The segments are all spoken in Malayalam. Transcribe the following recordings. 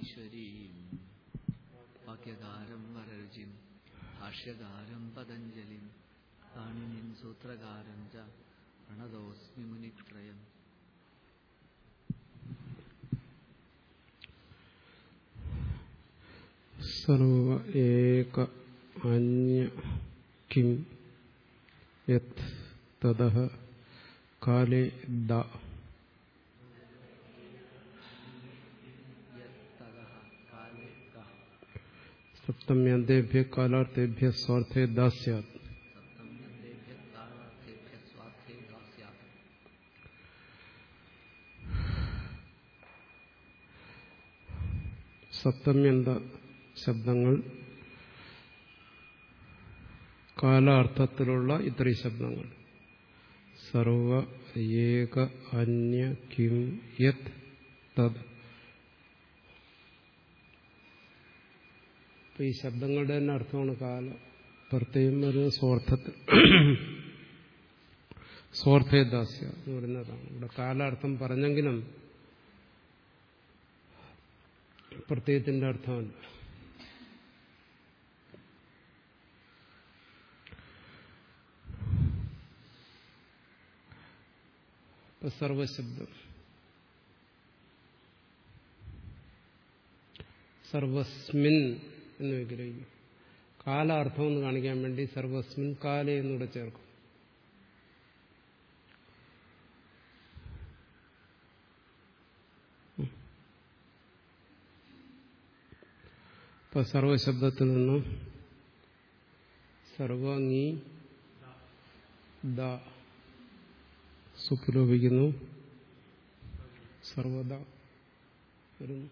ഈശ്വരീം വാക്യകാരം വരരുചിം ഭാഷ്യകാരം പതഞ്ജലിം പാണിനിം സൂത്രകാരം ച പ്രണതോസ്മി മുനിത്രയം സർവ ഏക അന്യ കിം യത് തതഃ കാലേ ദ സപ്തമ്യന്തേഭ്യ കാലാർത്ഥേഭ്യ സ്വാർത്ഥേ ദ സ്യാത് സപ്തമ്യന്തേഭ്യ കാലാർത്ഥേഭ്യ സ്വാർത്ഥേ ദാസ്യാത് സപ്തമ്യന്ത ശബ്ദങ്ങൾ കാലാർത്ഥത്തിലുള്ള ഇത്രയും ശബ്ദങ്ങൾ സർവ ഏക അന്യ കിം യത് തത് ഇപ്പൊ ഈ ശബ്ദങ്ങളുടെ തന്നെ അർത്ഥമാണ് കാല പ്രത്യേകം ഒരു സ്വാർത്ഥത്തിൽ സ്വാർത്ഥേദാസ്യ എന്ന് പറയുന്നതാണ് ഇവിടെ കാലാർത്ഥം പറഞ്ഞെങ്കിലും പ്രത്യയത്തിന്റെ അർത്ഥമല്ല ഇപ്പൊ സർവശബ്ദം സർവസ്മിൻ എന്ന് വിഗ്രഹിക്കും കാലാർത്ഥം എന്ന് കാണിക്കാൻ വേണ്ടി സർവസ്മിൻ കാല എന്നൂടെ ചേർക്കും ഇപ്പൊ സർവശബ്ദത്തിൽ നിന്ന് സർവങ്ങി ദ സുപുലോപിക്കുന്നു സർവദ വരുന്നു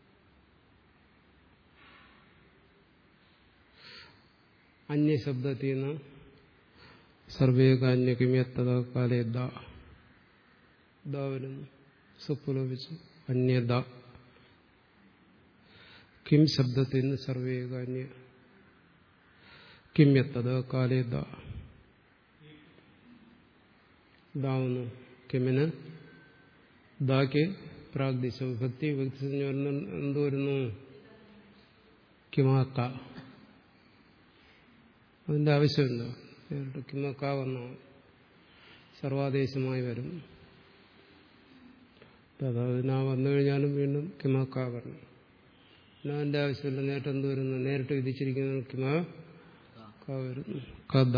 അന്യശബ്ദത്തിൽ നിന്ന് സർവേകാന്യകിമ്യത്തത കാലേ ദ ദ വരുന്നു സുപുലോപിച്ചു അന്യദ കിം ശബ്ദത്തിൽ നിന്ന് സർവേകാന്യ കിമ്യത്തത് കാലേ ദ ദാവുന്നു കിമിന് ദാക്ക് പ്രാഗ്ദിശ വിഭക്തി വിഭക്തി എന്ത് വരുന്നു കിമാക്ക അതിന്റെ ആവശ്യമില്ല നേരിട്ട് കിമക്ക വന്നോ സർവാദേശമായി വരും അതിനാ വന്നു കഴിഞ്ഞാലും വീണ്ടും കിമക്ക വരണം പിന്നെ അതിന്റെ ആവശ്യമില്ല നേരിട്ട് എന്ത് വരുന്നു നേരിട്ട് വിധിച്ചിരിക്കുന്ന കിമ വരുന്നു കഥ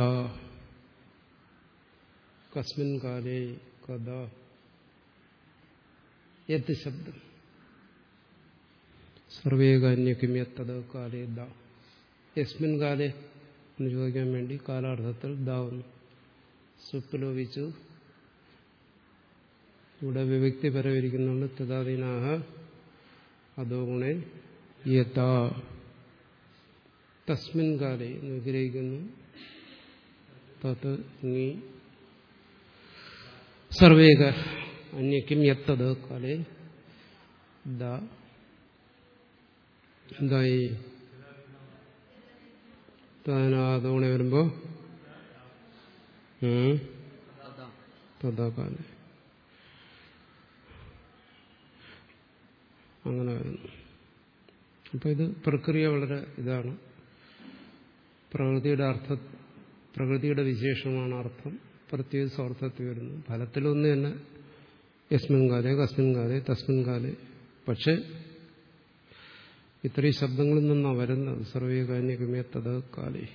കസ്മിൻ കാലേ കഥ യത്ത് ശബ്ദം സർവേകാന്യക്കിമ്യത്തത് കാലേ ദ യസ്മിൻ കാലേ എന്ന് ചോദിക്കാൻ വേണ്ടി കാലാർത്ഥത്തിൽ ദാവുന്നു സുപ്പലോപിച്ചു ഇവിടെ വിവക്തി പരവിരിക്കുന്നുണ്ട് തഥാദീനാഹ അതോ ഗുണേ യഥാ തസ്മിൻ കാലേ എന്ന് വിഗ്രഹിക്കുന്നു തത് നീ സർവേക അന്യക്കും എത്തത് കാലേ ദ എന്തായി തദനാദോണെ വരുമ്പോ തഥാകാലേ അങ്ങനെ വരുന്നു അപ്പൊ ഇത് പ്രക്രിയ വളരെ ഇതാണ് പ്രകൃതിയുടെ അർത്ഥ പ്രകൃതിയുടെ വിശേഷമാണ് അർത്ഥം പ്രത്യേക സ്വാർത്ഥത്തിൽ വരുന്നു ഫലത്തിലൊന്ന് തന്നെ യസ്മിൻ കാലേ കസ്മിൻ കാലേ തസ്മിൻ കാലേ പക്ഷെ ഇത്രയും ശബ്ദങ്ങളിൽ നിന്നാണ് വരുന്നത് സർവേകാന്യകമേത്തത് കാലേ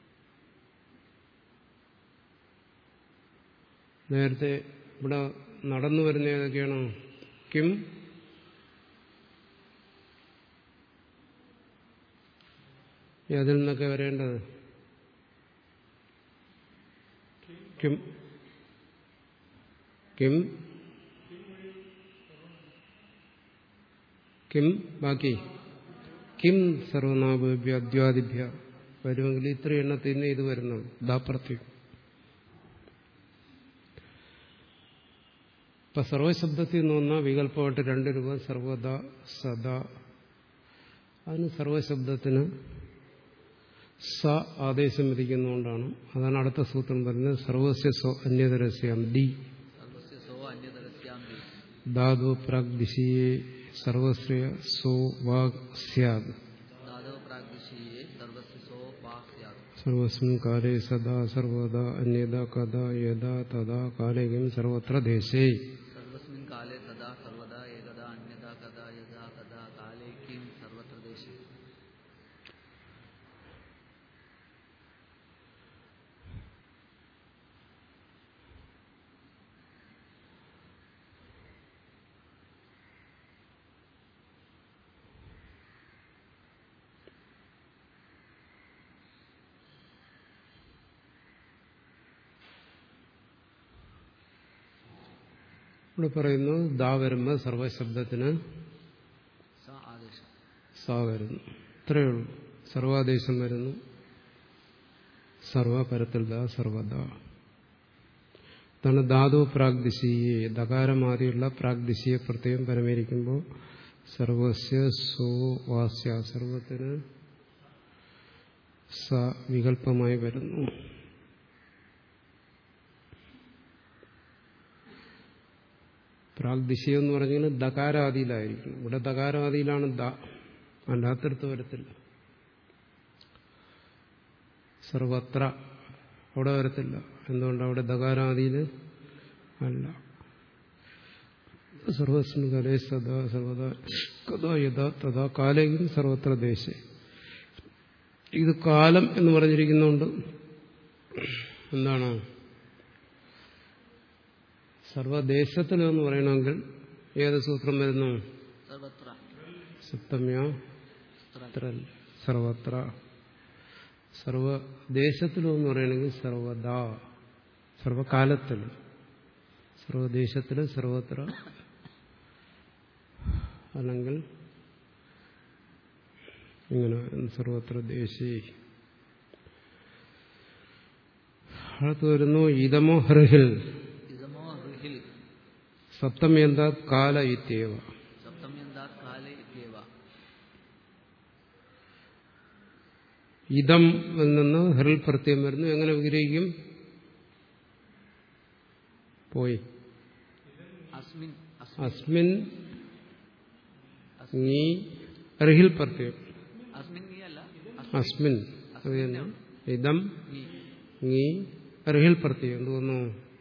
നേരത്തെ ഇവിടെ നടന്നു വരുന്ന ഏതൊക്കെയാണ് കിം അതിൽ നിന്നൊക്കെ വരേണ്ടത് കിം കിം കിം ബാക്കി കിം സർവനാഭ്യ അദ്വാദിഭ്യ വരുമെങ്കിൽ ഇത്ര എണ്ണത്തിൽ നിന്ന് ഇത് വരുന്നുള്ളൂ ദാപ്രത്യം ഇപ്പൊ സർവശബ്ദത്തിൽ നിന്ന് വന്ന വികല്പമായിട്ട് രണ്ട് രൂപം സർവദ സദാ അതിന് സർവശബ്ദത്തിന് സ ആദേശം വിധിക്കുന്നതുകൊണ്ടാണ് അതാണ് അടുത്ത സൂത്രം പറയുന്നത് സർവസ്യ സ്വ അന്യതരസ്യാം ഡി സർവസ്യ സോ അന്യതരസ്യാം ദി ധാതു പ്രാഗ്ദിശീയെ സർവശ്രിയ സോ വാഗ് സ്യാദ് दादव प्राग्दिशीये सर्वस्य सो वाक् स्यात् സർവസ്മിൻ കാലേ സദാ സർവദാ അന്യദാ കഥാ യഥാ തഥാ കാലേക്കും സർവത്ര ദേശേ सर्वस्मिन् काले सदा सर्वदा एकदा अन्यदा कदा यदा कदा काले किं सर्वत्र देशे ഇവിടെ പറയുന്നു ദാ വരുമ്പോൾ സർവശബ്ദത്തിന് स आदेशः സാ വരുന്നു ഇത്രയേ ഉള്ളൂ സർവാദേശം വരുന്നു സർവപരത്തിൽ ദാ സർവദ ഇതാണ് ധാതു പ്രാഗ്ദിശീയെ ദകാരമാതിയുള്ള പ്രാഗ്ദിശീയെ പ്രത്യേകം പരമേരിക്കുമ്പോൾ സർവസ്യ സോ വാസ്യ സർവത്തിന് സ വികല്പമായി വരുന്നു പ്രാഗ്ദിശീയം എന്ന് പറഞ്ഞാൽ ദകാരാദിയിലായിരിക്കും ഇവിടെ ദകാരാദിയിലാണ് ദ അല്ലാത്തടത്ത് വരത്തില്ല സർവത്ര അവിടെ വരത്തില്ല എന്തുകൊണ്ട് അവിടെ ദകാരാദിയിൽ അല്ല സർവസ്മിൻ കലേ സദാ സർവദാ കഥാ യഥാ തഥാ കാലേക്കും സർവത്ര ദേശേ ഇത് കാലം എന്ന് പറഞ്ഞിരിക്കുന്നുണ്ട് എന്താണ് സർവദേശത്തിലെന്ന് പറയണമെങ്കിൽ ഏത് സൂത്രം വരുന്നു सर्वत्र സപ്തമ്യ त्र അത്രല്ല സർവത്ര സർവദേശത്തിലോ എന്ന് പറയണമെങ്കിൽ സർവദാ സർവകാലത്തിൽ സർവദേശത്തിൽ സർവത്ര അല്ലെങ്കിൽ ഇങ്ങനെ വരുന്നു, സർവത്ര ദേശീ അടുത്ത് വരുന്നു ഇതമോ ഹൃഹിൽ इदमो हृहिल् സപ്തമി എന്താ കാല ഇത്യവ सप्तम्यन्तात् काले इत्येव ഇതം നിന്ന് ഹൃൽ പ്രത്യം വരുന്നു എങ്ങനെ വിഗ്രഹിക്കും പോയി अस्मिन् അസ്മിൻ अस्मिन् നീ റിഹിൽ പ്രത്യം अस्मिन् ङि अल्ल അസ്മിൻ അത് തന്നെ ഇതം ङि നീ റിഹിൽ പ്രത്യം എന്ത് തോന്നുന്നു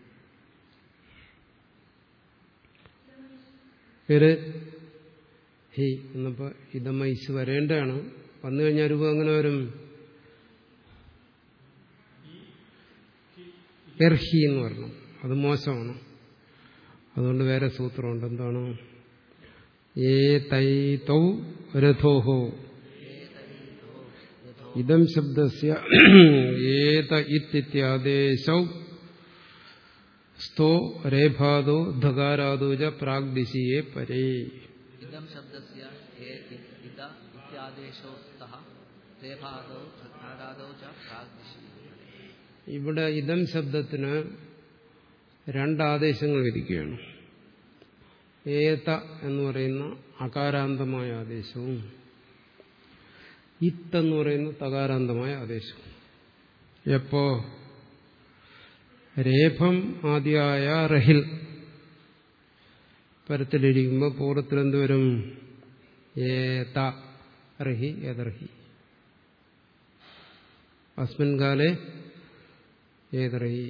പേര് ഹി എന്നപ്പോ ഇതമൈസ് വരേണ്ടതാണ് വന്നു കഴിഞ്ഞാൽ രൂപം എങ്ങനെ വരും എർഹി എന്ന് പറയണം അത് മോശമാണ് അതുകൊണ്ട് വേറെ സൂത്രമുണ്ട് എന്താണ് ഏ തൈ തൗ രഥോഹോ ഇതം ശബ്ദസ്യ ഏത ഇത്യാദേശൗ സ്തോ രേഭാദോ ധകാരാദോ ച പ്രാഗ്ദിശിയെ പരേ इदं शब्दस्य ए इ- इत इत्यादेशो स्तः रेफादौ षट्कारादौ च प्राग्दिशि ഇവിടെ ഇതം ശബ്ദത്തിന് രണ്ടാദേശങ്ങൾ വിധിക്കുകയാണ് ഏത എന്ന് പറയുന്ന അകാരാന്തമായ ആദേശവും ഇത്ത് എന്ന് പറയുന്ന തകാരാന്തമായ ആദേശവും എപ്പോ രേഫം ആദ്യമായ റഹിൽ പരത്തിലിരിക്കുമ്പോൾ പൂർവ്വത്തിൽ എന്തുവരും ഏത റഹി ഏതർഹി അസ്മിൻ കാലെ ഏതറഹി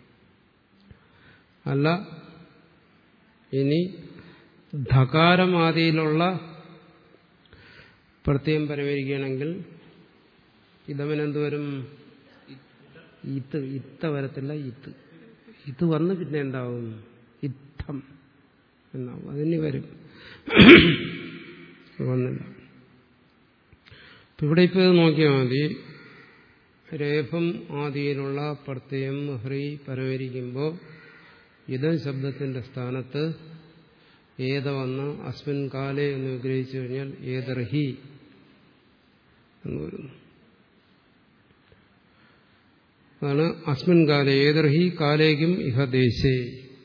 അല്ല ഇനി ധകാരമാദിയിലുള്ള പ്രത്യയം പരമരിക്കുകയാണെങ്കിൽ ഇതവനെന്ത് വരും ഇത്ത് ഇത്ത വരത്തില്ല ഇത്ത് ഇത് വന്ന് പിന്നെ എന്താവും ഇത്തം എന്നാവും അതിന് വരും വന്നില്ല ഇപ്പൊ ഇവിടെ ഇപ്പൊ ഇത് നോക്കിയാൽ മതി രേഫം ആദിയിലുള്ള പ്രത്യയം ഹ്രീ പരമരിക്കുമ്പോൾ ഇതം ശബ്ദത്തിന്റെ സ്ഥാനത്ത് ഏത വന്ന് അസ്മിൻ കാലേ എന്ന് വിഗ്രഹിച്ചു കഴിഞ്ഞാൽ ഏതർഹി എന്ന് വരുന്നു അതാണ് അസ്മിൻ കാലേ ഏതർഹി കാലേക്കും ഇഹ ദേശേ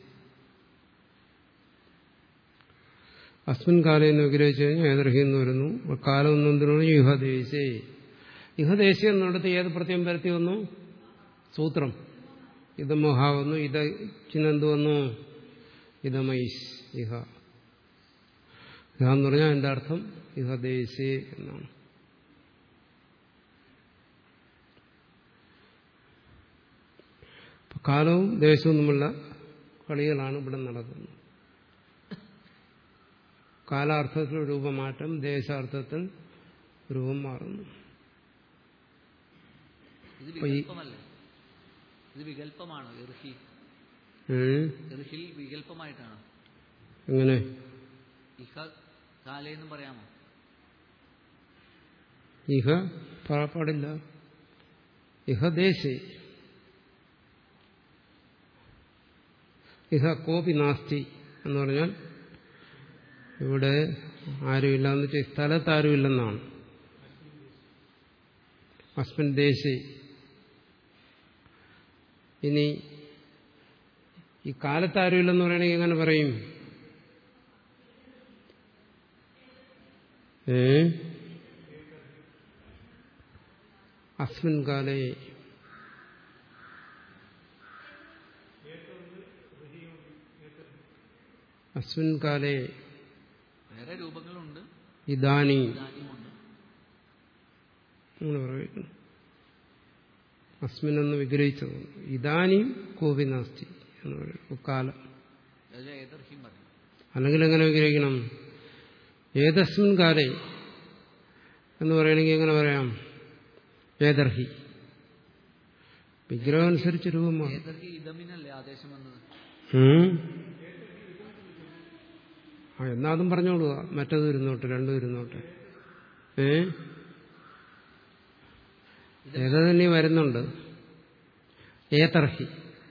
അസ്മിൻ കാലേ എന്ന് വിഗ്രഹിച്ചു കഴിഞ്ഞാൽ ഏതർഹി എന്ന് വരുന്നു കാലം എന്നതിനോട് ഇഹ ദേശേ ഇഹദേശി എന്നിടത്ത് ഏത് പ്രത്യം പരത്തി വന്നു സൂത്രം ഇത് മഹാ വന്നു ഇത് ചിനെന്ത് വന്നു ഇതമൈസ് ഇഹ ഇഹ എന്ന് പറഞ്ഞാൽ എൻ്റെ അർത്ഥം ഇഹ ദേശേ എന്നാണ് അപ്പൊ കാലവും ദേശവും തമ്മിലുള്ള കളികളാണ് ഇവിടെ നടക്കുന്നത് കാലാർത്ഥത്തിൽ രൂപമാറ്റം ദേശാർത്ഥത്തിൽ രൂപം മാറുന്നു ഇത് അപ്പൊ ഈ- വികല്പമല്ലേ ഇത് വികല്പമാണോ ഇർഹി ഉം. ഇർഹിൽ വികല്പമായിട്ടാണോ എങ്ങനെ ഇഹ കാലെന്നും പറയാമോ ഇഹ പാ- പാടില്ല ഇഹ ദേശേ ഇഹ കോപി നാസ്തി എന്ന് പറഞ്ഞാൽ ഇവിടെ ആരുമില്ല എന്ന് വെച്ചാൽ ഈ സ്ഥലത്ത് ആരുമില്ലെന്നാണ് അസ്മിൻ ദേശേ ഇനി ഈ കാലത്ത് ആരുമില്ലെന്ന് പറയണമെങ്കിൽ എങ്ങനെ പറയും ഏ അസ്മിൻ കാലേ അസ്മിൻ കാലേ വേറെ രൂപങ്ങളുണ്ട് ഇദാനി ഇതാനിയുമുണ്ട് അങ്ങനെ പറയുന്നു അസ്മിൻ എന്ന് വിഗ്രഹിച്ചതുകൊണ്ട് ഇദാനിയും കോപി നാസ്തി എന്ന് പറയുന്നു കാലം അതിൽ ഏതർഹിയും പറയും അല്ലെങ്കിൽ എങ്ങനെ വിഗ്രഹിക്കണം ഏതസ്മിൻ കാലേ എന്ന് പറയണമെങ്കിൽ എങ്ങനെ പറയാം ഏതർഹി വിഗ്രഹം അനുസരിച്ച് രൂപം മാറും ഏതർഹി ഇതമിനല്ലേ ആദേശം വന്നത് ഉം. ആ എന്നാ അതും പറഞ്ഞോളുക മറ്റത് ഇരുന്നോട്ടെ രണ്ടും ഇരുന്നോട്ടെ ഏ ഏത് തന്നെ വരുന്നുണ്ട് ഏതർഹി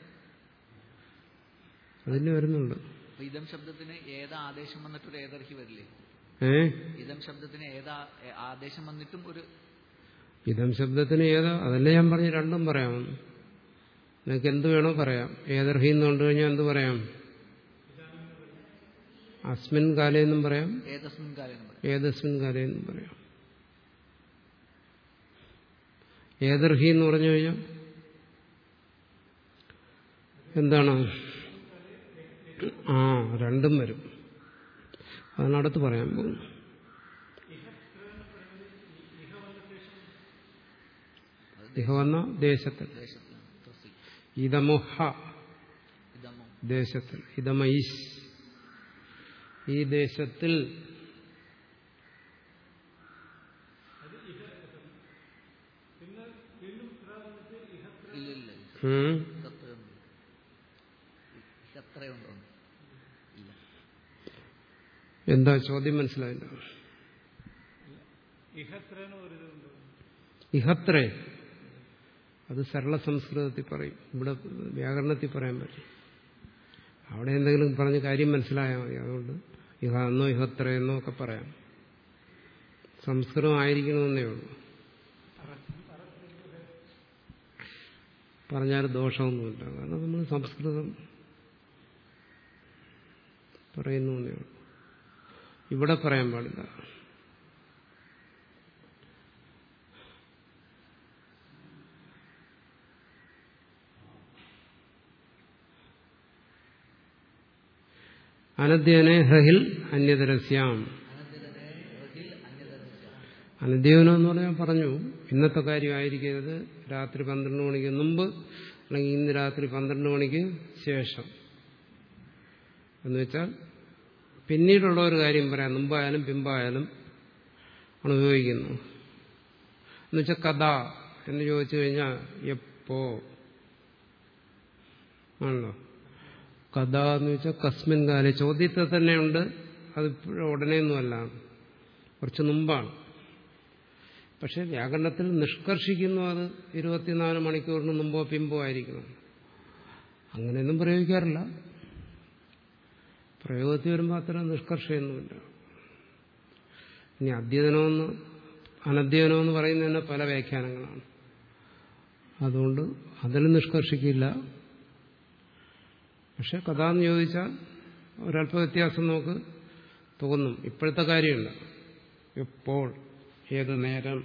അതിന് വരുന്നുണ്ട് അപ്പൊ ഇതം ശബ്ദത്തിന് ഏത് ആദേശം വന്നിട്ടൊരു ഏതർഹി വരില്ലേ ഏ ഇതം ശബ്ദത്തിന് ഏതാ ഏ- ആദേശം വന്നിട്ടും ഒരു ഇതം ശബ്ദത്തിന് ഏതാ അതല്ലേ ഞാൻ പറഞ്ഞു രണ്ടും പറയാമെന്ന് നിനക്ക് എന്ത് വേണോ പറയാം ഏതർഹി എന്ന് കൊണ്ടു കഴിഞ്ഞാൽ എന്ത് പറയാം അസ്മിൻ കാലെന്നും പറയാം ഏതസ്മിൻ കാലെന്ന് പറയും ഏതസ്മിൻ കാലെന്നും പറയാം ഏതർഹി എന്ന് പറഞ്ഞു കഴിഞ്ഞാൽ എന്താണ് ആ രണ്ടും വരും അതാണ് അടുത്ത് പറയാൻ പോകുന്നു ഇഹ വന്ന ദേശത്തിൽ ദേശത്തിലാണ് ത്രസി ഇതമുഹ ഇതമോ ദേശത്തിൽ ഇതമൈസ് ഈ ദേശത്തിൽ ഇല്ല ഇല്ല ഉം, ഇതത്രയൊന്നും ഇതത്രയുണ്ടോ ഇല്ല എന്താ ചോദ്യം മനസ്സിലായില്ല ഇഹത്രേ അത് സരള സംസ്കൃതത്തിൽ പറയും ഇവിടെ വ്യാകരണത്തിൽ പറയാൻ പറ്റും അവിടെ എന്തെങ്കിലും പറഞ്ഞ് കാര്യം മനസ്സിലായാൽ മതി അതുകൊണ്ട് ഇഹ എന്നോ ഇഹത്രേ എന്നോ ഒക്കെ പറയാം സംസ്കൃതം ആയിരിക്കണമെന്നേ ഉള്ളൂ പറഞ്ഞാൽ ദോഷമൊന്നുമില്ല കാരണം നമ്മൾ സംസ്കൃതം പറയുന്നു എന്നേ ഉള്ളൂ ഇവിടെ പറയാൻ പാടില്ല അനധ്യനെ ഹ്രഹിൽ അന്യതരസ്യാം അനധ്യവനം എന്ന് പറഞ്ഞാൽ പറഞ്ഞു ഇന്നത്തെ കാര്യമായിരിക്കരുത് രാത്രി പന്ത്രണ്ട് മണിക്ക് മുമ്പ് അല്ലെങ്കിൽ ഇന്ന് രാത്രി പന്ത്രണ്ട് മണിക്ക് ശേഷം എന്ന് വെച്ചാൽ പിന്നീടുള്ള ഒരു കാര്യം പറയാം മുമ്പായാലും പിമ്പായാലും ആണ് ഉപയോഗിക്കുന്നത് എന്നുവെച്ചാൽ കഥ എന്ന് ചോദിച്ചു കഴിഞ്ഞാൽ എപ്പോ ആണല്ലോ കഥ എന്ന് വെച്ചാൽ കസ്മിൻ കാല ചോദ്യത്തിൽ തന്നെയുണ്ട് അത് ഇപ്പോഴും ഉടനെയൊന്നുമല്ല കുറച്ച് മുമ്പാണ് പക്ഷെ വ്യാകരണത്തിൽ നിഷ്കർഷിക്കുന്നു അത് ഇരുപത്തിനാല് മണിക്കൂറിന് മുമ്പോ പിമ്പോ ആയിരിക്കണം അങ്ങനെയൊന്നും പ്രയോഗിക്കാറില്ല പ്രയോഗത്തിൽ വരുമ്പോൾ അത്ര നിഷ്കർഷയൊന്നുമില്ല ഇനി അധ്യയനമെന്ന് അനധ്യയനമെന്ന് പറയുന്നതിന് പല വ്യാഖ്യാനങ്ങളാണ് അതുകൊണ്ട് അതിൽ നിഷ്കർഷിക്കില്ല പക്ഷെ കഥ എന്ന് ചോദിച്ചാൽ ഒരല്പ വ്യത്യാസം നമുക്ക് തോന്നും ഇപ്പോഴത്തെ കാര്യമില്ല എപ്പോൾ ഏത് നേരം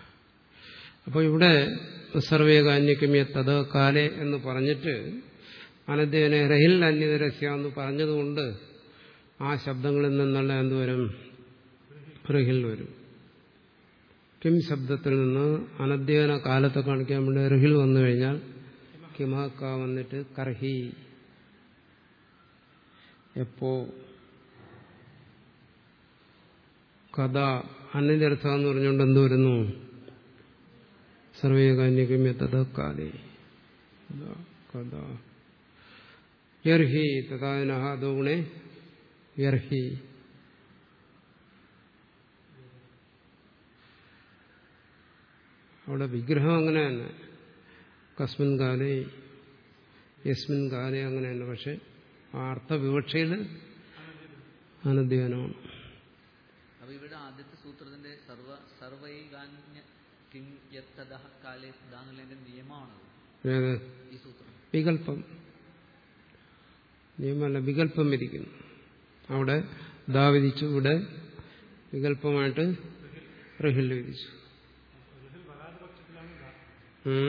അപ്പോൾ ഇവിടെ സർവേകാന്യക്യമേ തത് കാലെ എന്ന് പറഞ്ഞിട്ട് അനധ്യനെ റഹിൽ അന്യതരസ്യ എന്ന് പറഞ്ഞതുകൊണ്ട് ആ ശബ്ദങ്ങളിൽ നിന്നുള്ള എന്തുവരും റഹിൽ വരും കിം ശബ്ദത്തിൽ നിന്ന് അനധ്യയന കാലത്തെ കാണിക്കാൻ വേണ്ടി റഹിൽ വന്നു കഴിഞ്ഞാൽ കിമക്ക വന്നിട്ട് കർഹി എപ്പോ കഥ അന്യതരസ എന്ന് പറഞ്ഞുകൊണ്ട് എന്ത് വരുന്നു സർവേകാന്യകം തഥ കാലേ കഥ യർഹി തഥാനഹ ദോഗുണേ യർഹി അവിടെ വിഗ്രഹം അങ്ങനെ തന്നെ കസ്മിൻ കാലേ യസ്മിൻ കാലേ അങ്ങനെ തന്നെ പക്ഷെ ആ അർത്ഥവിവക്ഷയിൽ അനധ്യാനമാണ് അപ്പൊ ഇവിടെ ആദ്യത്തെ സൂത്രത്തിന്റെ സർവ സർവൈകാന്യ കിം യത്തദ കാലേ ഇതാന്നുള്ളതിന്റെ നിയമമാണത് ഏത് ഈ സൂത്രം വികല്പം നിയമമല്ല വികല്പം വിധിക്കുന്നു അവിടെ ദാ വിധിച്ചു ഇവിടെ വികല്പമായിട്ട് റഹിൽ വിധിച്ചു ഉം.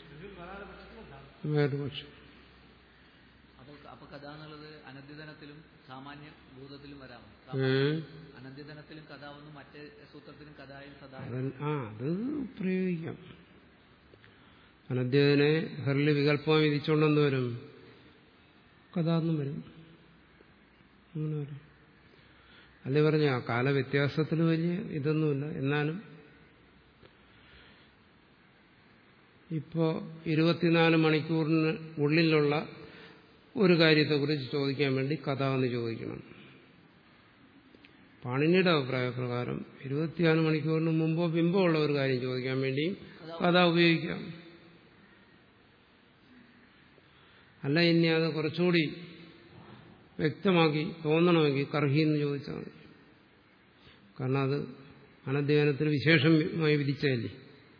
വേറൊരു പക്ഷം അപ്പൊ അപ്പൊ കഥ എന്നുള്ളത് അനദ്യതനത്തിലും സാമാന്യ ഭൂതത്തിലും വരാമോ ഉം. അനദ്യതനത്തിലും കഥാവെന്നും മറ്റേ സൂത്രത്തിലും കഥായും സദാ അത് ആ അത് പ്രയോഗിക്കാം അനധ്യതനെ ഹെറിൽ വികല്പം വിധിച്ചുകൊണ്ടെന്ന് വരും കഥാന്നും വരും അങ്ങനെ വരും അല്ലേ പറഞ്ഞ ആ കാലവ്യത്യാസത്തിൽ വലിയ ഇതൊന്നുമില്ല എന്നാലും ഇപ്പോ ഇരുപത്തിനാല് മണിക്കൂറിന് ഉള്ളിലുള്ള ഒരു കാര്യത്തെക്കുറിച്ച് ചോദിക്കാൻ വേണ്ടി കഥ എന്ന് ചോദിക്കണം പാണിനിയുടെ അഭിപ്രായപ്രകാരം ഇരുപത്തിനാല് മണിക്കൂറിന് മുമ്പോ പിമ്പോ ഉള്ള ഒരു കാര്യം ചോദിക്കാൻ വേണ്ടിയും കഥ ഉപയോഗിക്കാം അല്ല ഇനി അത് കുറച്ചുകൂടി വ്യക്തമാക്കി തോന്നണമെങ്കിൽ കർഹി എന്ന് ചോദിച്ചാൽ മതി കാരണം അത് അനധ്യയനത്തിന് വിശേഷമായി വിധിച്ചതല്ലേ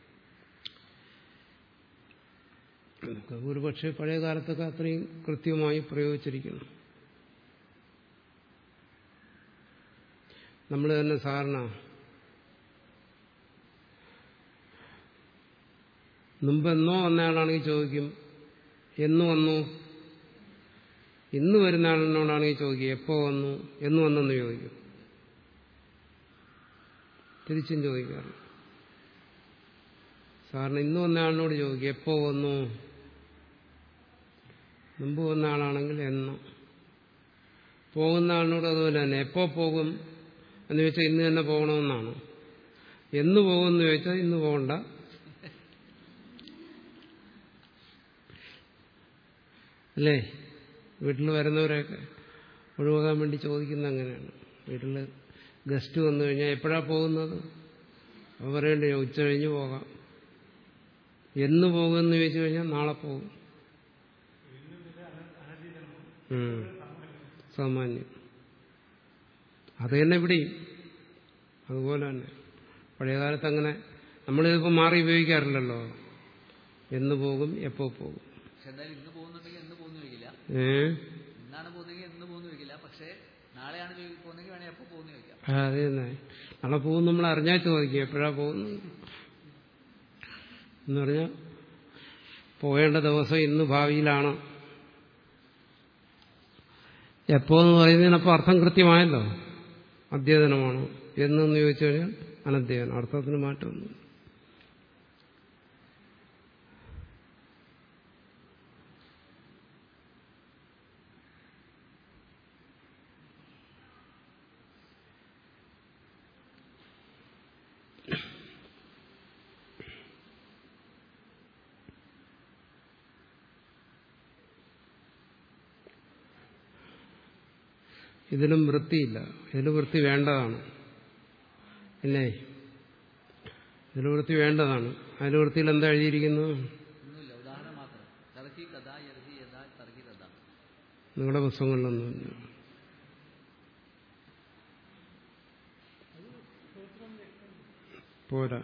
അതൊക്കെ ഒരുപക്ഷെ പഴയ കാലത്തൊക്കെ അത്രയും കൃത്യമായി പ്രയോഗിച്ചിരിക്കുന്നു നമ്മൾ തന്നെ സാധാരണ മുമ്പെന്നോ വന്നയാളാണെങ്കിൽ ചോദിക്കും എന്ന് വന്നു ഇന്ന് വരുന്ന ആളിനോടാണെങ്കിൽ ചോദിക്കും എപ്പോ വന്നു എന്ന് വന്നെന്ന് ചോദിക്കും തിരിച്ചും ചോദിക്കാറ് സാറിന് ഇന്ന് വന്ന ആളിനോട് ചോദിക്കും എപ്പോ വന്നു മുമ്പ് വന്ന ആളാണെങ്കിൽ എന്ന് പോകുന്ന ആളിനോട് അതുപോലെ തന്നെ എപ്പോ പോകും എന്ന് ചോദിച്ചാൽ ഇന്ന് തന്നെ പോകണമെന്നാണ് എന്ന് പോകുമെന്ന് ചോദിച്ചാൽ ഇന്ന് പോകണ്ട അല്ലേ വീട്ടിൽ വരുന്നവരെയൊക്കെ ഒഴിവാക്കാൻ വേണ്ടി ചോദിക്കുന്ന അങ്ങനെയാണ് വീട്ടിൽ ഗസ്റ്റ് വന്നു കഴിഞ്ഞാൽ എപ്പോഴാ പോകുന്നത് അപ്പോൾ പറയണ്ടേ ഉച്ച കഴിഞ്ഞ് പോകാം എന്ന് പോകുമെന്ന് ചോദിച്ചു കഴിഞ്ഞാൽ നാളെ പോകും ഉം. സാമാന്യം അത് തന്നെ ഇവിടെയും അതുപോലെ തന്നെ പഴയകാലത്ത് അങ്ങനെ നമ്മളിതിപ്പോൾ മാറി ഉപയോഗിക്കാറില്ലല്ലോ എന്ന് പോകും എപ്പോ പോകും പക്ഷെ എന്തായാലും ഇന്ന് പോകുന്നുണ്ടെങ്കിൽ എന്ന് പോകുന്നു ചോദിക്കില്ല ഏ ഇന്നാണ് പോകുന്നെങ്കിൽ എന്ന് പോകുന്നു ചോദിക്കില്ല പക്ഷേ നാളെയാണ് ചോദി- പോകുന്നെങ്കിൽ വേണേൽ എപ്പോ പോകുന്നു ചോദിക്കാം ആ, അത് തന്നെ നാളെ പോകും നമ്മൾ അറിഞ്ഞാൽ ചോദിക്കും എപ്പോഴാ പോകുന്നത് എന്ന് പറഞ്ഞാൽ പോകേണ്ട ദിവസം ഇന്ന് ഭാവിയിലാണ് എപ്പോന്ന് പറയുന്നതിനപ്പോൾ അർത്ഥം കൃത്യമായല്ലോ അധ്യയനമാണോ എന്നെന്ന് ചോദിച്ചു കഴിഞ്ഞാൽ അനധ്യയനം അർത്ഥത്തിന് മാറ്റമൊന്നും ഇതിലും വൃത്തിയില്ല ഇതിൽ വൃത്തി വേണ്ടതാണ് ഇല്ലേ ഇതിൽ വൃത്തി വേണ്ടതാണ് അതിൽ വൃത്തിയിൽ എന്താ എഴുതിയിരിക്കുന്നു ഒന്നുമില്ല ഉദാഹരണം മാത്രം തർഹി കഥ യർഹി യഥാ തർഹി കഥ നിങ്ങളുടെ പുസ്തകങ്ങളിലൊന്നുമില്ല പോരാ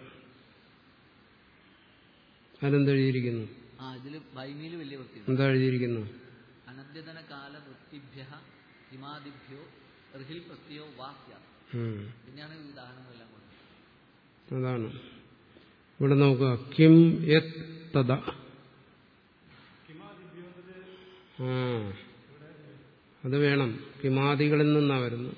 അതിലെന്താ എഴുതിയിരിക്കുന്നു ആ ഇതിൽ ബൈമിയിൽ വലിയ വൃത്തി എന്താ എഴുതിയിരിക്കുന്നു അനദ്യതന കാല വൃത്തിഭ്യ ഹിമാദിഭ്യോ ഋഹിൽ പ്രത്യോ വാസ്യ ഉം. പിന്നെയാണ് ഈ ഉദാഹരണങ്ങളെല്ലാം കൊടുക്കുന്നത് അതാണ് ഇവിടെ നോക്കുക കിം യത് തദ ആ അത് വേണം കിമാദികളിൽ നിന്നാ വരുന്നത്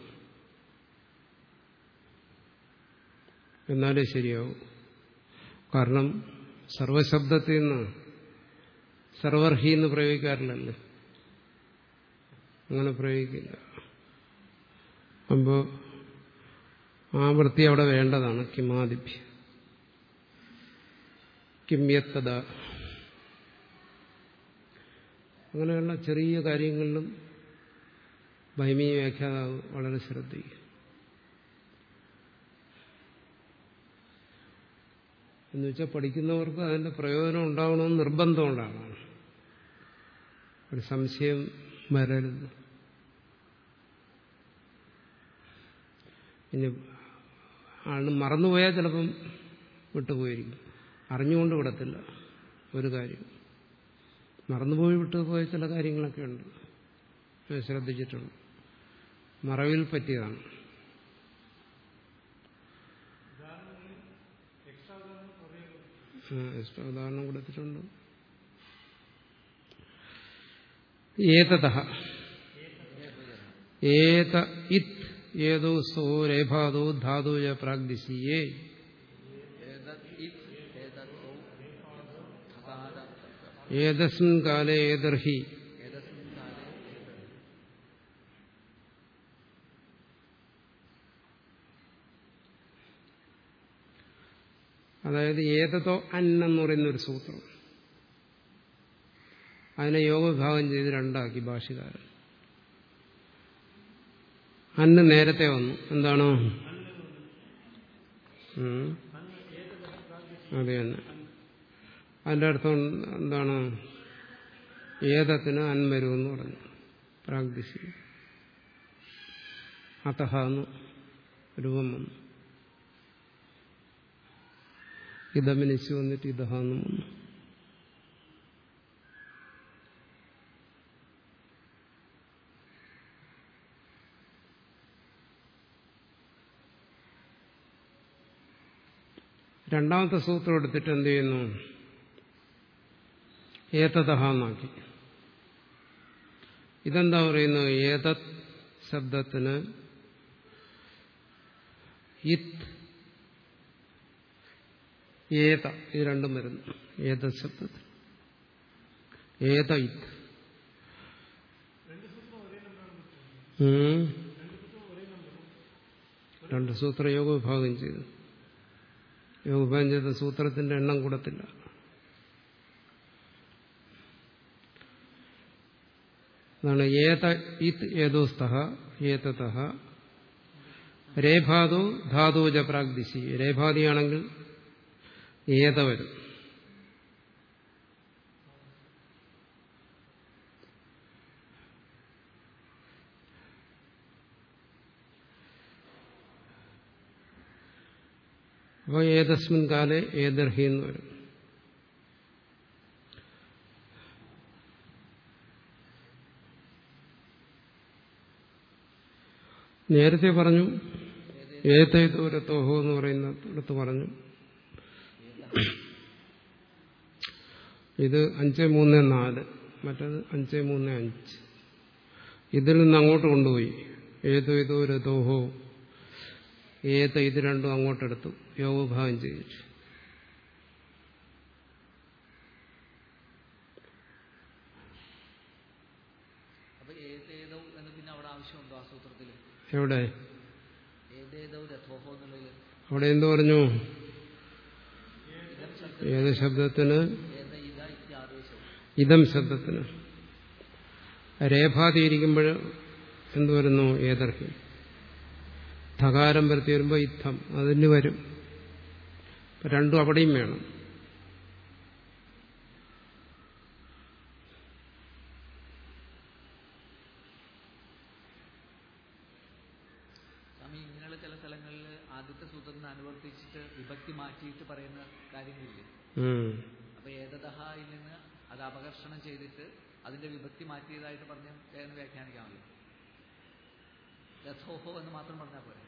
എന്നാലേ ശരിയാവും കാരണം സർവശബ്ദത്തിൽ നിന്ന് സർവർഹി എന്ന് പ്രയോഗിക്കാറില്ലല്ലോ അങ്ങനെ പ്രയോഗിക്കില്ല അപ്പോൾ ആ വൃത്തി അവിടെ വേണ്ടതാണ് കിമാദിഭ്യ കിമ്യത്തത അങ്ങനെയുള്ള ചെറിയ കാര്യങ്ങളിലും ഭൈമീ വ്യാഖ്യാതാവ് വളരെ ശ്രദ്ധിക്കും എന്നുവെച്ചാൽ പഠിക്കുന്നവർക്ക് അതിന്റെ പ്രയോജനം ഉണ്ടാവണമെന്ന് നിർബന്ധമുണ്ടാണ് ഒരു സംശയം വരരുത് ഇനി ആളിന് മറന്നുപോയാൽ ചിലപ്പം വിട്ടുപോയിരിക്കും അറിഞ്ഞുകൊണ്ട് വിടത്തില്ല ഒരു കാര്യം മറന്നുപോയി വിട്ടുപോയ ചില കാര്യങ്ങളൊക്കെ ഉണ്ട് ഞാൻ ശ്രദ്ധിച്ചിട്ടുണ്ട് മറവിൽ പറ്റിയതാണ് എക്സ്ട്രാ ഉദാഹരണം കൊടുത്തിട്ടുണ്ട് ഏതത ഏത ഇത് ഏതോ സോ രേഭാദോ ധാതുജ പ്രാഗ്ദിശീയേ एतत् इत् एतत् तौ थकार ഏതസ്മിൻ കാലേ ഏതർഹി एतस्मिन् काले അതായത് ഏതതോ അന്നെന്ന് പറയുന്ന ഒരു സൂത്രം അതിനെ യോഗവിഭാഗം ചെയ്ത് രണ്ടാക്കി ഭാഷകാരൻ അന്ന് നേരത്തെ വന്നു എന്താണോ ഉം. അതെ തന്നെ അതിന്റെ അർത്ഥം എന്താണ് ഏതത്തിന് അൻ വരുമെന്ന് പറഞ്ഞു പ്രാഗ്ദിശി അതഹ എന്ന് രൂപം വന്നു ഇതമിനിച്ച് വന്നിട്ട് ഇതഹാന്നും വന്നു രണ്ടാമത്തെ സൂത്രം എടുത്തിട്ട് എന്ത് ചെയ്യുന്നു ഏതതഹ എന്നാക്കി ഇതെന്താ പറയുന്നത് ഏതത് ശബ്ദത്തിന് ഇത് ഏത ഇത് രണ്ടും വരുന്നു ഏത ശബ്ദത്തിൽ ഏത ഇത് ഉം. രണ്ട് സൂത്ര യോഗ വിഭാഗം ചെയ്തു യോഗ വിഭാഗം ചെയ്ത സൂത്രത്തിന്റെ എണ്ണം കൂടത്തില്ല അതാണ് ഏത ഇത് ഏതോസ്തഹ ഏതത രേഭാതു ധാതുജ പ്രാഗ്ദിശി രേഭാദിയാണെങ്കിൽ ഏത വരും അപ്പോൾ ഏതസ്മിൻ കാലെ ഏതർഹി എന്ന് വരും നേരത്തെ പറഞ്ഞു ഏതേതോരത്തോഹോ എന്ന് പറയുന്നിടത്ത് പറഞ്ഞു ഇത് അഞ്ച് മൂന്ന് നാല് മറ്റത് അഞ്ച് മൂന്ന് അഞ്ച് ഇതിൽ നിന്ന് അങ്ങോട്ട് കൊണ്ടുപോയി ഏതോ ഏതോ രഥോഹോ ഏത ഇത് രണ്ടും അങ്ങോട്ടെടുത്തു യോഗഭാഗം ചെയ്യിച്ചു അപ്പൊ ഏതേതൗ എന്ന് പിന്നെ അവിടെ ആവശ്യമുണ്ടോ ആ സൂത്രത്തിൽ എവിടെ ഏതേതൗ രഥോഹോ എന്നുള്ളതിൽ അവിടെ എന്തു പറഞ്ഞു ഇതം ശബ്ദം ഏത് ശബ്ദത്തിന് ഏത ഇത ഇത്യാദേശവും ഇതം ശബ്ദത്തിന് രേഖാതിയിരിക്കുമ്പോൾ എന്തു വരുന്നു ഏതർഹി ധകാരം വരുത്തി വരുമ്പോൾ യുദ്ധം അതിന് വരും ഇപ്പൊ രണ്ടും അവിടെയും വേണം സ്വാമി ഇങ്ങനെയുള്ള ചില സ്ഥലങ്ങളിൽ ആദ്യത്തെ സൂത്രത്തിന് അനുവർത്തിച്ചിട്ട് വിഭക്തി മാറ്റിയിട്ട് പറയുന്ന കാര്യങ്ങളില്ലേ ഉം. അപ്പൊ ഏതതഹായിൽ നിന്ന് അത് അപകർഷണം ചെയ്തിട്ട് അതിന്റെ വിഭക്തി മാറ്റിയതായിട്ട് പറഞ്ഞ് വേഗം വ്യാഖ്യാനിക്കാമല്ലോ രഥോഹോ എന്ന് മാത്രം പറഞ്ഞാൽ പോരെ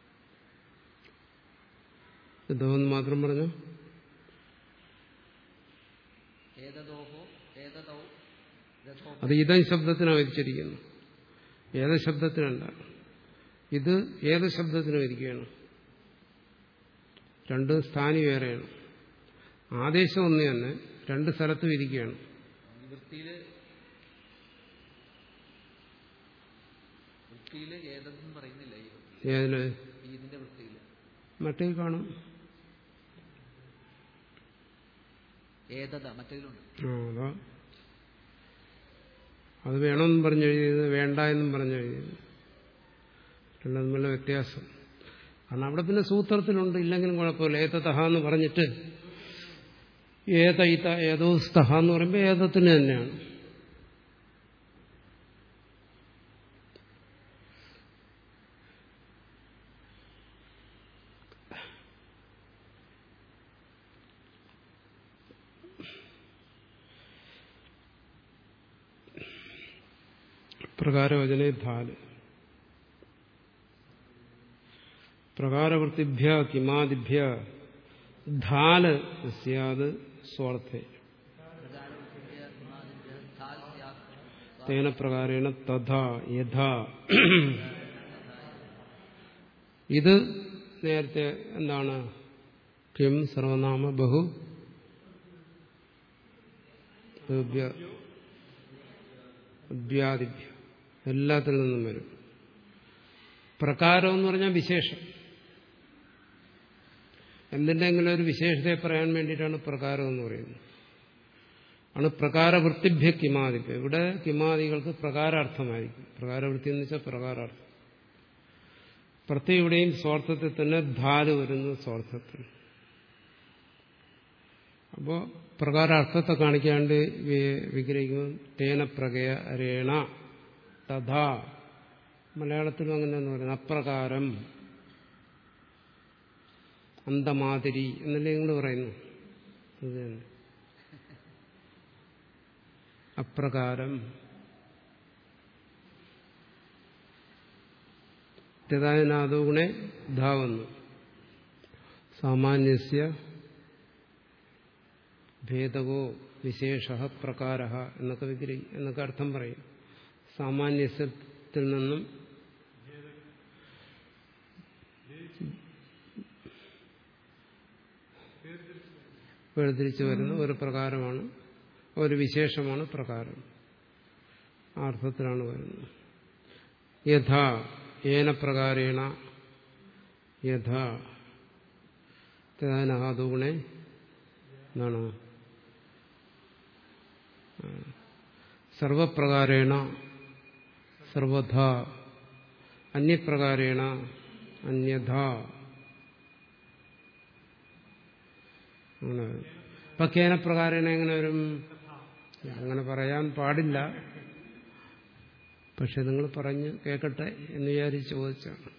യുദ്ധമെന്ന് മാത്രം പറഞ്ഞു ഏതദോഹോ ഏതദൗ രഥോ അത് ഇതം ശബ്ദത്തിനാണ് വിരിച്ചിരിക്കുന്നു ഏത് ശബ്ദത്തിനല്ല ഇത് ഏത് ശബ്ദത്തിന് വിരിക്കുകയാണ് രണ്ട് സ്ഥാനി വേറെയാണ് ആദേശം ഒന്ന് തന്നെ രണ്ട് സ്ഥലത്ത് വിരിക്കുകയാണ് ഈ വൃത്തിയില് വൃത്തിയില് ഏതെന്നും പറയുന്നില്ല ഈ വൃത്തിയില്. ഏതിന് ഈ ഇതിന്റെ വൃത്തിയില് മറ്റേ കാണും ഏതത മറ്റേതിലുണ്ട് ആ അതാ അത് വേണമെന്നും പറഞ്ഞെഴുതിയത് വേണ്ട എന്നും പറഞ്ഞെഴുതിയത് രണ്ടും തമ്മിലുള്ള വ്യത്യാസം കാരണം അവിടെ പിന്നെ സൂത്രത്തിലുണ്ട് ഇല്ലെങ്കിലും കുഴപ്പമില്ല ഏതതഹ എന്ന് പറഞ്ഞിട്ട് ഏത ഇത ഏതോ സ്തഹ എന്ന് പറയുമ്പോൾ ഏതത്തിന് തന്നെയാണ് പ്രകാരവചനെ ധാല് പ്രകാരവൃത്തിഭ്യ കിമാദിഭ്യ ധാല് സ്യാത് സ്വാർത്ഥേ പ്രകാരവൃത്തിഭ്യ ഹിമാദിഭ്യ ഥാൽ സ്യാത് തേന പ്രകാരേണ തഥാ യഥാ ഇത് നേരത്തെ എന്താണ് കിം സർവനാമ ബഹു അഭ്യാദിഭ്യ എല്ലാത്തിൽ നിന്നും വരും പ്രകാരം എന്ന് പറഞ്ഞാൽ വിശേഷം എന്തിൻ്റെങ്കിലും ഒരു വിശേഷതയെ പറയാൻ വേണ്ടിയിട്ടാണ് പ്രകാരം എന്ന് പറയുന്നത് ആണ് പ്രകാരവൃത്തിഭ്യ കിമാദിഭ്യ ഇവിടെ കിമാദികൾക്ക് പ്രകാരാർത്ഥമായിരിക്കും പ്രകാരവൃത്തി എന്ന് വെച്ചാൽ പ്രകാരാർത്ഥം പ്രത്യേക ഇവിടെയും സ്വാർത്ഥത്തിൽ തന്നെ ധാല് വരുന്നു സ്വാർത്ഥത്തിൽ അപ്പോൾ പ്രകാരാർത്ഥത്തെ കാണിക്കാണ്ട് വി- വിഗ്രഹിക്കുമ്പോൾ തേന പ്രകരേണ തഥാ മലയാളത്തിലും അങ്ങനെ എന്ന് പറയുന്നത് അപ്രകാരം അന്തമാതിരി എന്നല്ലേ നിങ്ങൾ പറയുന്നു അത് തന്നെ അപ്രകാരം തെതായനാദോ ഗുണെ ധാവന്നു സാമാന്യസ്യ ഭേദവോ വിശേഷ പ്രകാര എന്നൊക്കെ വിഗ്രഹി എന്നൊക്കെ അർത്ഥം പറയും സാമാന്യത്തിൽ നിന്നും വേർതിരിച്ചു വരുന്ന ഒരു പ്രകാരമാണ് ഒരു വിശേഷമാണ് പ്രകാരം ആ അർത്ഥത്തിലാണ് വരുന്നത് യഥാ ഏന പ്രകാരേണ യഥാ തദാനഹാദുഗുണേ എന്നാണ് സർവപ്രകാരേണ സർവധ അന്യപ്രകാരേണ അന്യഥ അങ്ങനെ വരും. ഇപ്പൊ കേനപ്രകാരേണ എങ്ങനെ വരും അങ്ങനെ പറയാൻ പാടില്ല പക്ഷെ നിങ്ങൾ പറഞ്ഞ് കേൾക്കട്ടെ എന്ന് വിചാരിച്ച് ചോദിച്ചാണ്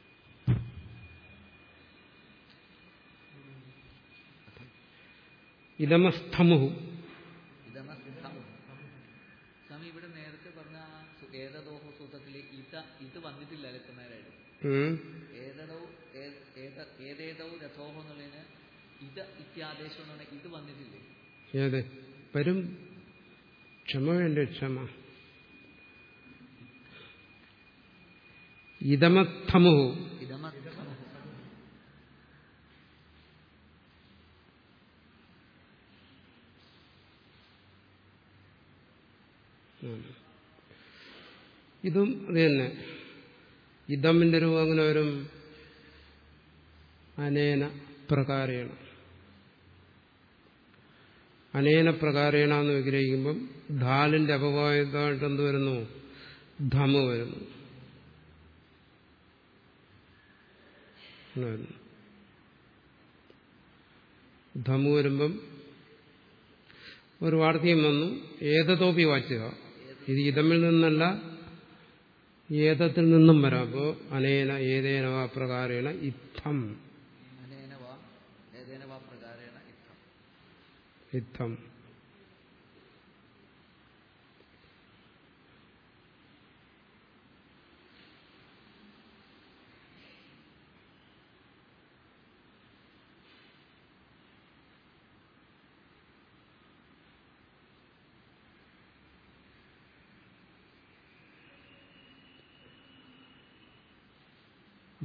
ഇതമസ്ഥമുഹു ഇതമസ്ഥം സ്വാമി ഇവിടെ നേരത്തെ പറഞ്ഞ ആ സു- ഏതദോഹ സൂത്രത്തില് ഇത ഇത് വന്നിട്ടില്ല ലക്കുന്നേരായിട്ട് ഉം. ഏതദോ ഏ- ഏത- ഏതേതോ രഥോഹ എന്നുള്ളതിന് ഇത് ഇത്യാദേശം എന്ന് പറഞ്ഞാൽ ഇത് വന്നിട്ടില്ലേ ഏത് വരും ക്ഷമ വേണ്ട ക്ഷമ ഇതമസ്ഥമുഹു ഇതമസ്ഥം ഇതും അത് തന്നെ ഇതമ്മിന്റെ രൂപം അങ്ങനെ വരും അനേന പ്രകാരേണ അനേന പ്രകാരേണ എന്ന് വിഗ്രഹിക്കുമ്പം ധാലിന്റെ അപവാദമായിട്ട് എന്ത് വരുന്നു ധമ വരുന്നു അങ്ങനെ വരുന്നു. ധമു വരുമ്പം ഒരു വാർത്തയും വന്നു ഏതതോപി വാച്ചുക ഇത് ഇതമിൽ നിന്നല്ല ഏതത്തിൽ നിന്നും വരാം അപ്പോ അനേന ഏതേന വാ പ്രകാരേണ ഇത്തം അനേന വാ ഏതേന വാ പ്രകാരേണ ഇത്തം ഇത്തം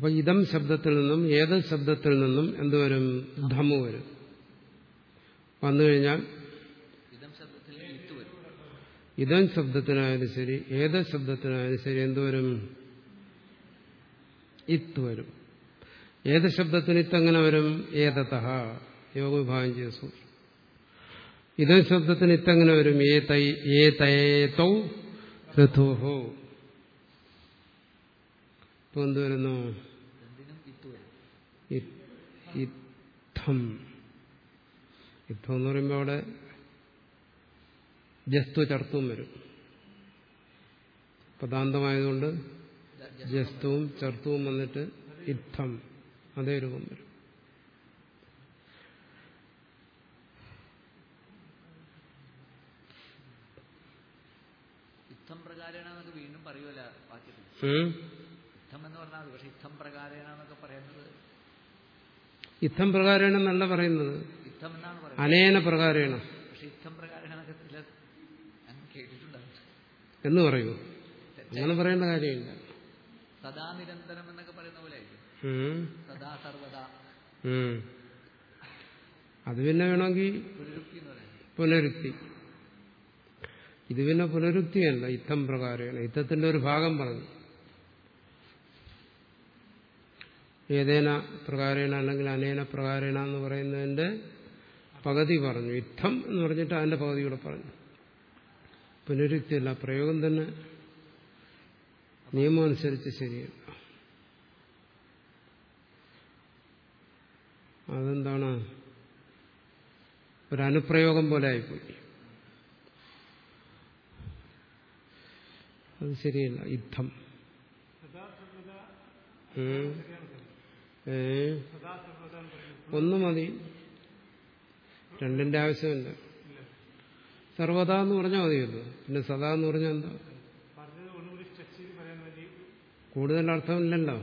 അപ്പൊ ഇതം ശബ്ദത്തിൽ നിന്നും ഏത് ശബ്ദത്തിൽ നിന്നും എന്തുവരും ധമു വരും വന്നു കഴിഞ്ഞാൽ ഇതം ശബ്ദത്തിൽ ഇത്ത് വരും ഇതം ശബ്ദത്തിനായാലും ശരി ഏത് ശബ്ദത്തിനായാലും ശരി എന്തുവരും ഇത്ത് വരും ഏത് ശബ്ദത്തിന് ഇത്ത് എങ്ങനെ വരും ഏതത യോഗവിഭാഗം ചെയ്ത സൂത്രം ഇതം ശബ്ദത്തിന് ഇത്ത് എങ്ങനെ വരും ഏ തൈ ഏ തേതൗ ഋതുഹോ ഇപ്പൊ എന്ത് വരുന്നു രണ്ടിനും ഇത്ത് വരും ഇ- ഇത്തം ഇത്തം എന്ന് പറയുമ്പോൾ അവിടെ ജസ്തു ചർത്തും വരും പദാന്തമായതുകൊണ്ട് ജ- ജ- ജസ്തുവും ചർത്തുവും വന്നിട്ട് ഇത്തം അതേ രൂപം വരും ഇത്തം പ്രകാരേണ എന്നൊക്കെ വീണ്ടും പറയുമല്ല വാക്യത്തിൽ ഉം? ഇത്തം എന്ന് പറഞ്ഞാൽ മതി പക്ഷെ ഇത്തം പ്രകാരേണ എന്നൊക്കെ പറയുന്നത് ഇത്തം പ്രകാരേണ എന്നല്ല പറയുന്നത് ഇത്തം എന്നാണ് പറയുന്നത് അനേന പ്രകാരേണ പക്ഷെ ഇത്തം പ്രകാരേണ എന്നൊക്കെ ചില അങ്ങ് കേട്ടിട്ടുണ്ടാവും എന്ന് പറയൂ അങ്ങനെ പറയേണ്ട കാര്യമില്ല സദാ നിരന്തരം എന്നൊക്കെ പറയുന്ന പോലെ ആയിരിക്കും ഉം. സദാ സർവദാ ഉം. അത് പിന്നെ വേണമെങ്കിൽ പുനരുക്തി എന്ന് പറയുന്നത് പുനരുക്തി ഇത് പിന്നെ പുനരുക്തിയല്ല ഇത്തം പ്രകാരമാണ് ഇത്തത്തിന്റെ ഒരു ഭാഗം പറഞ്ഞു ഏതേന പ്രകാരേണ അല്ലെങ്കിൽ അനേന പ്രകാരേണ എന്ന് പറയുന്നതിന്റെ പകുതി പറഞ്ഞു ഇത്തം എന്ന് പറഞ്ഞിട്ട് അതിന്റെ പകുതി കൂടെ പറഞ്ഞു പുനരുക്തിയല്ല പ്രയോഗം തന്നെ നിയമം അനുസരിച്ച് ശരിയല്ല അതെന്താണ് ഒരു അനുപ്രയോഗം പോലെ ആയിപ്പോയി അത് ശരിയല്ല യുദ്ധം ഉം. ഏ ഒന്ന് മതി രണ്ടിന്റെ ആവശ്യമില്ല സർവദാ എന്ന് പറഞ്ഞാൽ മതിയല്ലോ പിന്നെ സദാ എന്ന് പറഞ്ഞാൽ എന്താ കൂടുതൽ അർത്ഥമില്ലല്ലോ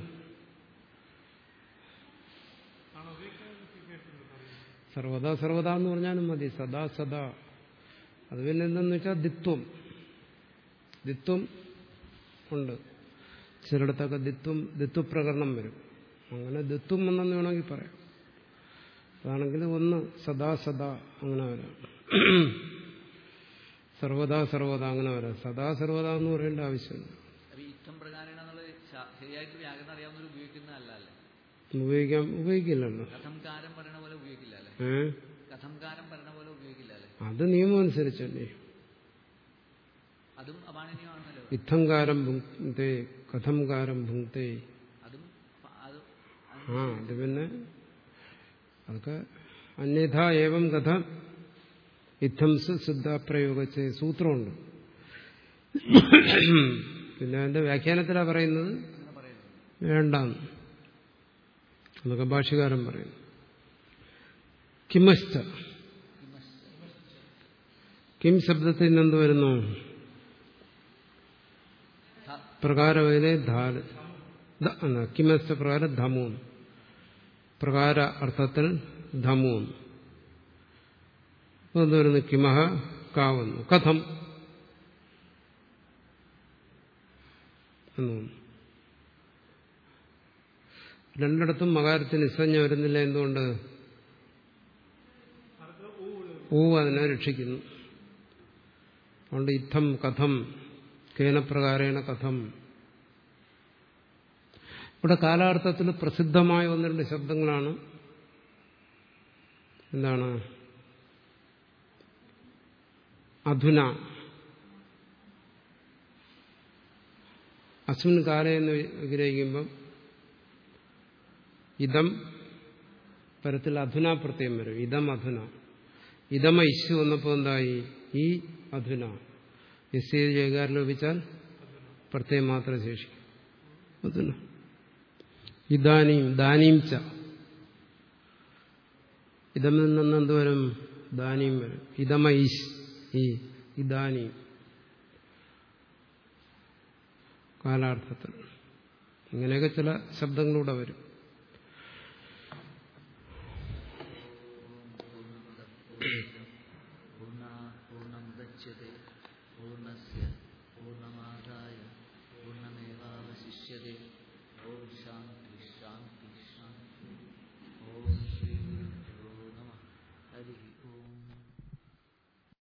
സർവദാ സർവദാ എന്ന് പറഞ്ഞാലും മതി സദാ സദാ അത് പിന്നെ എന്തെന്ന് വെച്ചാൽ ദിത്വം ദിത്വം ഉണ്ട് ചിലയിടത്തൊക്കെ ദിത്വം ദിത്വപ്രകരണം വരും അങ്ങനെ ദിത്വം എന്നെന്ന് വേണമെങ്കിൽ പറയാം അതാണെങ്കിൽ ഒന്ന് സദാ സദാ അങ്ങനെ വരാം സർവദാ സർവദാ അങ്ങനെ വരാം സദാ സർവദാ എന്ന് പറയേണ്ട ആവശ്യമില്ല അപ്പൊ ഈ ഇത്തം പ്രകാരേണ എന്നുള്ളത് ശ- ശരിയായിട്ട് വ്യാകരണം അറിയാവുന്നവർ ഉപയോഗിക്കുന്നതല്ല അല്ലേ ഉപയോഗിക്കാം ഉപയോഗിക്കില്ലല്ലോ കഥംകാരം പറയണ പോലെ ഉപയോഗിക്കില്ല അല്ലേ ഏ കഥംകാരം പറയണ പോലെ ഉപയോഗിക്കില്ല അല്ലേ അത് നിയമം അനുസരിച്ചല്ലേ അതും അപാണനീയമാണല്ലോ ഇത്തംകാരം ഭുങ്ക്തേ കഥംകാരം ഭുങ്ക്തേ അതും പ- അത് ആ അത് പിന്നെ അതൊക്കെ അന്യഥ ഏവം കഥ ഇത്തം സിദ്ധാപ്രയോഗ സൂത്രമുണ്ട് പിന്നെ അതിന്റെ വ്യാഖ്യാനത്തിലാ പറയുന്നത് അങ്ങനെ പറയുന്നത് വേണ്ടാന്ന് എന്നൊക്കെ ഭാഷ്യകാരൻ പറയുന്നു കിമശ്ച കിം ശബ്ദത്തിൽ നിന്ന് എന്ത് വരുന്നു ധ- പ്രകാരവേനെ ധാല് ദ- എന്നാ, കിമശ്ച പ്രകാരം ധമൂന്ന് പ്രകാര അർത്ഥത്തിൽ ധമൂന്ന് അപ്പൊ എന്ത് വരുന്നു കിമഹ കാവുന്നു കഥം എന്ന് വന്നു രണ്ടിടത്തും മകാരത്തിന് നിസ്സഞ്ജ വരുന്നില്ല എന്തുകൊണ്ട് ഊ അതിനെ രക്ഷിക്കുന്നു അതുകൊണ്ട് ഇത്തം കഥം കേനപ്രകാരേണ കഥം ഇവിടെ കാലാർത്ഥത്തിൽ പ്രസിദ്ധമായ ഒന്ന് രണ്ട് ശബ്ദങ്ങളാണ് എന്താണ് അധുന അസ്മിൻ കാല എന്ന് വിഗ്രഹിക്കുമ്പം ഇതം പരത്തിൽ അധുന പ്രത്യം വരും ഇതം അധുന ഇതമ ഇശു വന്നപ്പോൾ എന്തായി ഈ അധുന എസ് ജയകാരം ലഭിച്ചാൽ പ്രത്യേകം മാത്രം ശേഷിക്കും അധുന ഇദാനീം ദാനീം ച ഇതമിൽ നിന്ന് എന്ത് വരും ദാനീം വരും ഇതമ ഈശ് ഈ ഇദാനീം കാലാർത്ഥത്തിൽ ഇങ്ങനെയൊക്കെ ചില ശബ്ദങ്ങളൂടെ വരും പൂർണ്ണ പൂർണ്ണമുദച്യത്തെ പൂർണ്ണസ്യ പൂർണ്ണമാദായ പൂർണ്ണമേവാവശിഷ്യത്തെ ഓം ശാന്തി